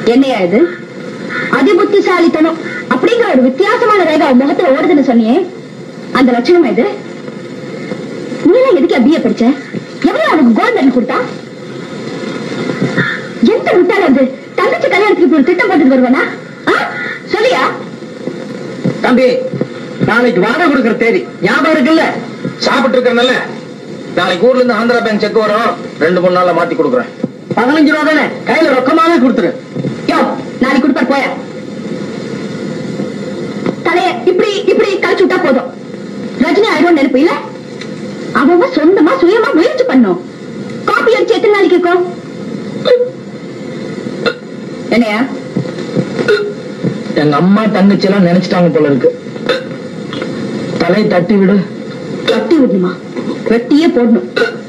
என்னையா இது அதிபுத்திசாலித்தனம் அப்படிங்கிற ஒரு வித்தியாசமான ரேகை அவன் முகத்துல ஓடுதுன்னு சொன்னியே அந்த லட்சணம் இது நீ எல்லாம் எதுக்கு பிஏ படிச்ச எவ்வளவு அவனுக்கு கோல்டு மெடல் கொடுத்தா எந்த முட்டாள் அது தங்கச்சி கல்யாணத்துக்கு இப்படி ஒரு திட்டம் போட்டுட்டு வருவானா ஆ? சொல்லியா தம்பி நாளைக்கு வாடகை கொடுக்கிற தேதி ஞாபகம் இருக்குல்ல சாப்பிட்டு இருக்கறனால நாளைக்கு ஊர்ல இருந்து ஆந்திரா பேங்க் செக் வரும் ரெண்டு மூணு நாள்ல மாத்தி கொடுக்குறேன் பதினஞ்சு ரூபா தானே கையில ரொக்கமாவே கொடுத்துரு யோ நாளைக்கு கொடுப்பார் போயா தலைய இப்படி இப்படி கழிச்சு விட்டா போதும் ரஜினி ஆயிடும் நினைப்பு இல்ல அவன் சொந்தமா சுயமா முயற்சி பண்ணும் காப்பி அடிச்சு எத்தனை நாளைக்கு இருக்கும் என்னையா எங்க அம்மா தங்கச்சி எல்லாம் நினைச்சிட்டாங்க போல இருக்கு தலை தட்டி விடு கட்டி விடணுமா வெட்டியே போடணும்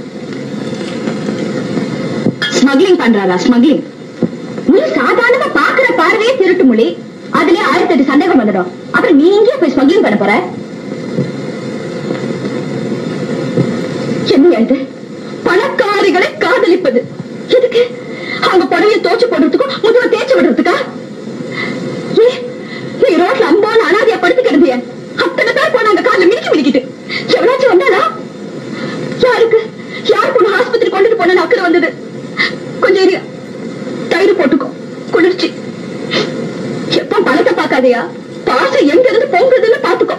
ஸ்மக்லிங் பண்றாரா ஸ்மக்லிங் நீ சாதாரணமா பாக்குற பார்வையே திருட்டு மொழி அதுலயே ஆயிரத்தி எட்டு சந்தேகம் வந்துடும் அப்புறம் நீ எங்கேயே போய் ஸ்மக்லிங் பண்ண போற என்ன இது பணக்காரிகளை காதலிப்பது எதுக்கு அவங்க புடவைய தோச்சு போடுறதுக்கும் முதுவை தேய்ச்சி விடுறதுக்கா ஏ, நீ ரோட்ல அம்பான அனாதையா படுத்து கிடந்திய அத்தனை பேர் போனாங்க கால மினிக்கி மினிக்கிட்டு எவனாச்சும் வந்தானா யாருக்கு யாருக்கு உன்னை ஆஸ்பத்திரி கொண்டுட்டு போன அக்கறை வந்தது கொஞ்சம் இரு தயிர் போட்டுக்கோ குளிர்ச்சி எப்ப பணத்தை பார்க்காதயா பாசம் எங்க இருந்து பொங்குதுன்னு பாத்துக்கோ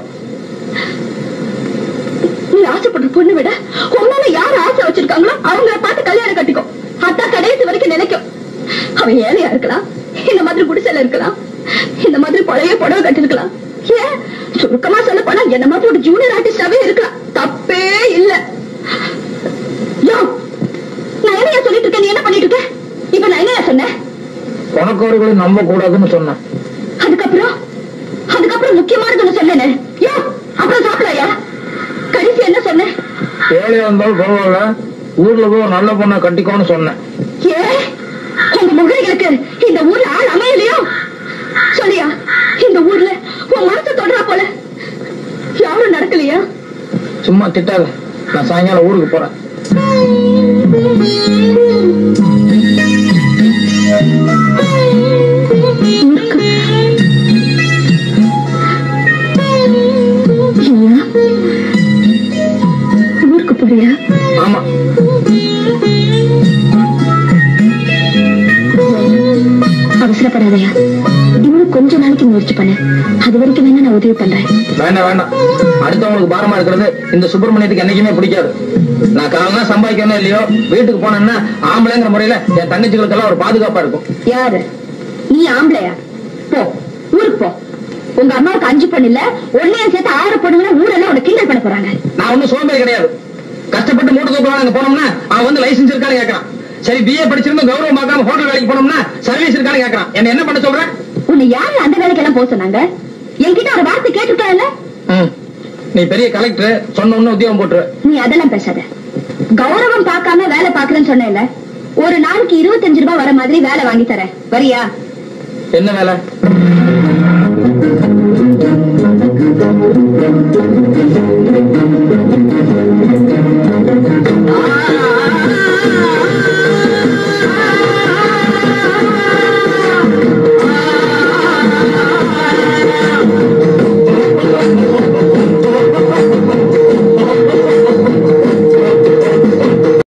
நீ ஆசைப்படுற பொண்ணு விட உன்னால யார் ஆசை வச்சிருக்காங்களோ அவங்கள பார்த்து கல்யாணம் கட்டிக்கோ அத்தா கடைசி வரைக்கும் நினைக்கும் அவன் ஏழையா இருக்கலாம் இந்த மாதிரி குடிசைல இருக்கலாம் இந்த மாதிரி பழைய புடவை கட்டிருக்கலாம் ஏன் சுருக்கமா சொல்ல போனா என்ன மாதிரி ஒரு ஜூனியர் ஆர்டிஸ்டாவே இருக்கலாம் தப்பே இல்ல யோ நான் என்னையா சொல்லிட்டு இருக்கேன் நீ என்ன பண்ணிட்டு இருக்க இப்ப நான் என்னையா சொன்னேன் உனக்கவர்களை நம்ப கூடாதுன்னு சொன்னேன் அதுக்கப்புறம் அதுக்கப்புறம் முக்கியமானது ஒண்ணு சொன்னேனே யோ அப்புறம் சாப்பிடலையா கடைசி என்ன சொன்னேன் ஏழையா இருந்தாலும் பரவாயில்ல ஊர்ல போய் ஒரு நல்ல பொண்ணை கட்டிக்கோன்னு சொன்னேன் ஏ உங்க முகரிகளுக்கு இந்த ஊர்ல ஆள் அமையலையோ சொல்லியா இந்த ஊர்ல உன் மனசை தொடரா போல யாரும் நடக்கலையா சும்மா திட்டாத நான் சாயங்காலம் ஊருக்கு போறேன் ஊருக்கு போறியா ஆமா அவசரப்படாதயா இன்னும் கொஞ்ச நாளைக்கு முயற்சி பண்ணு அது வரைக்கும் வேணா நான் உதவி பண்றேன் வேண்டாம் வேண்டாம் அடுத்தவங்களுக்கு பாரமா இருக்கிறது இந்த சுப்பிரமணியத்துக்கு என்னைக்குமே பிடிக்காது நான் காலம்னா சம்பாதிக்கணும் இல்லையோ வீட்டுக்கு போனேன்னா ஆம்பளைங்கிற முறையில என் தங்கச்சிகளுக்கெல்லாம் ஒரு பாதுகாப்பா இருக்கும் யாரு நீ ஆம்பளையா போ ஊருக்கு போ உங்க அம்மாவுக்கு அஞ்சு பொண்ணு இல்ல ஒன்னையும் சேர்த்து ஆறு பொண்ணுங்கள ஊரெல்லாம் உனக்கு கிண்டல் பண்ண போறாங்க நான் ஒண்ணும் சோம்பேறி கிடையாது கஷ்டப்பட்டு மூட்டை தூக்கலாம் அங்க போனோம்னா அவன் வந்து லைசன்ஸ் இருக்கான்னு கேட்கறான் சரி பிஏ படிச்சிருந்து கௌரவம் பார்க்காம ஹோட்டல் வேலைக்கு போனோம்னா சர்வீஸ் இருக்கான்னு கேட்கறான் என்ன என்ன பண்ண சொல்றேன் உன்னை யாரு அந்த வேலைக்கெல்லாம் போக சொன்னாங்க என்கிட்ட ஒரு வார்த்தை கேட்டுட்டாங்கல்ல ம். நீ பெரிய கலெக்டர் சொன்ன உடனே உத்தியோகம் போட்டுரு நீ அதெல்லாம் பேசாத கௌரவம் பார்க்காம வேலை பார்க்கலன்னு சொன்னேன்ல ஒரு நாளைக்கு இருபத்தஞ்சு ரூபாய் வர மாதிரி வேலை வாங்கி தரேன் வரியா என்ன வேலை